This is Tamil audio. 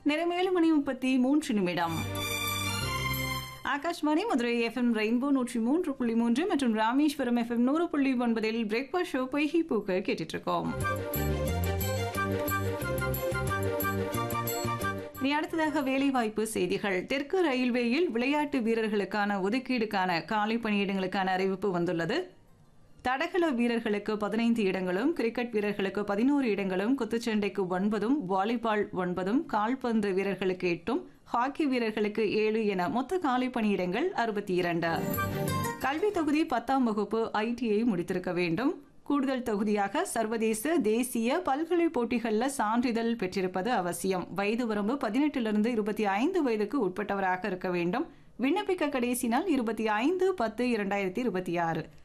நேரம் ஏழு மணி முப்பத்தி மூன்று நிமிடம் ஆகாஷ்வாணி மதுரை எஃப்எம் ரெயின்போ நூற்றி மூன்று புள்ளி மூன்று மற்றும் ராமேஸ்வரம் எஃப்எம் நூறு புள்ளி ஒன்பதில் பிரேக்ஃபாஸ்ட் ஷோ பொய்கி பூக்கள் கேட்டுட்டு இருக்கோம் இனி அடுத்ததாக வேலைவாய்ப்பு செய்திகள் தெற்கு ரயில்வேயில் விளையாட்டு வீரர்களுக்கான ஒதுக்கீடுக்கான காலி பணியிடங்களுக்கான அறிவிப்பு வந்துள்ளது தடகள வீரர்களுக்கு பதினைந்து இடங்களும் கிரிக்கெட் வீரர்களுக்கு பதினோரு இடங்களும் குத்துச்சண்டைக்கு ஒன்பதும் வாலிபால் ஒன்பதும் கால்பந்து வீரர்களுக்கு எட்டும் ஹாக்கி வீரர்களுக்கு ஏழு என மொத்த காலி பணியிடங்கள் அறுபத்தி இரண்டு கல்வி தொகுதி பத்தாம் வகுப்பு ஐடிஐ முடித்திருக்க வேண்டும் கூடுதல் தொகுதியாக சர்வதேச தேசிய பல்கலை போட்டிகளில் சான்றிதழ் பெற்றிருப்பது அவசியம் வயது வரம்பு பதினெட்டிலிருந்து இருபத்தி ஐந்து வயதுக்கு உட்பட்டவராக இருக்க வேண்டும் விண்ணப்பிக்க கடைசி நாள் இருபத்தி ஐந்து பத்து இரண்டாயிரத்தி இருபத்தி ஆறு